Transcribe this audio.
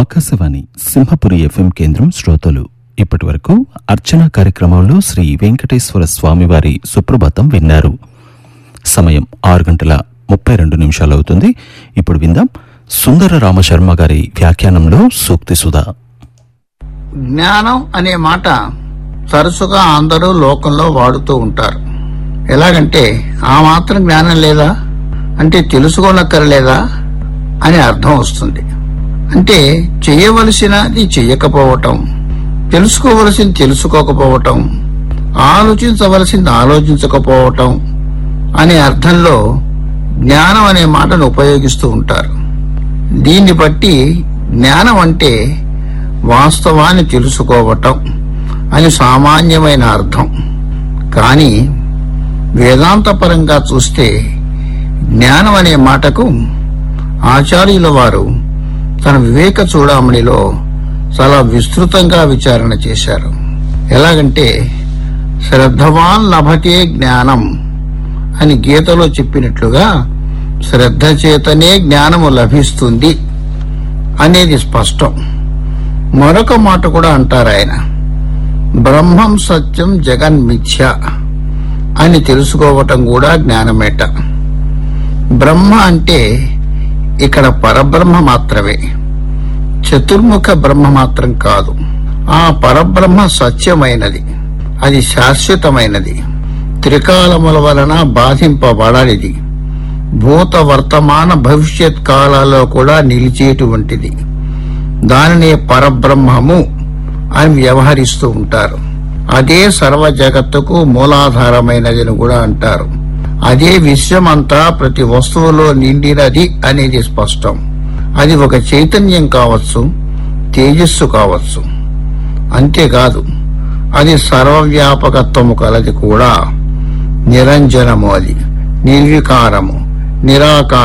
Akashvani Simhapuri FM కేంద్రం శ్రోతలు ఇప్పటి వరకు అర్చన కార్యక్రమంలో శ్రీ వెంకటేశ్వర స్వామివారి సుప్రభాతం విన్నారు సమయం ఆరు గంటల ముప్పై రెండు నిమిషాలు అవుతుంది ఇప్పుడు విందాం సుందర రామశర్మ గారి వ్యాఖ్యానంలో సూక్తి సుధా జ్ఞానం అనే మాట తరచుగా అందరూ లోకంలో వాడుతూ ఉంటారు ఎలాగంటే ఆ మాత్రం జ్ఞానం లేదా అంటే తెలుసుకోనక్కర్లేదా అని అర్థం వస్తుంది అంటే చేయవలసినది చెయ్యకపోవటం తెలుసుకోవలసింది తెలుసుకోకపోవటం ఆలోచించవలసింది ఆలోచించకపోవటం అనే అర్థంలో జ్ఞానం అనే మాటను ఉపయోగిస్తూ ఉంటారు దీన్ని బట్టి జ్ఞానం అంటే వాస్తవాన్ని తెలుసుకోవటం అని సామాన్యమైన అర్థం కానీ వేదాంతపరంగా చూస్తే జ్ఞానం అనే మాటకు ఆచార్యుల వారు తన వివేక చూడామణిలో చాలా విస్తృతంగా విచారణ చేశారు ఎలాగంటే శ్రద్ధవాన్ లభతే జ్ఞానం అని గీతలో చెప్పినట్లుగా శ్రద్ధ చేతనే జ్ఞానము లభిస్తుంది అనేది స్పష్టం మరొక మాట కూడా అంటారు ఆయన బ్రహ్మం సత్యం జగన్మిథ్య అని తెలుసుకోవటం కూడా జ్ఞానమేట బ్రహ్మ అంటే ఇక్కడ పరబ్రహ్మ మాత్రమే చతుర్ముఖ బ్రహ్మ మాత్రం కాదు ఆ పరబ్రహ్మ సత్యమైనది అది శాశ్వతమైనది త్రికాలముల వలన బాధింపబడనిది భూత వర్తమాన భవిష్యత్ కాలాల్లో కూడా నిలిచేటువంటిది దానినే పరబ్రహ్మము అని వ్యవహరిస్తూ ఉంటారు అదే సర్వ జగత్తుకు మూలాధారమైనదని కూడా అంటారు అదే విశ్వమంతా ప్రతి వస్తువులో నిండినది అనేది స్పష్టం అది ఒక చైతన్యం కావచ్చు తేజస్సు కావచ్చు అంతేకాదు అది సర్వవ్యాపకత్వము కలది కూడా నిరంజనము అది నిర్వికారము నిరాకార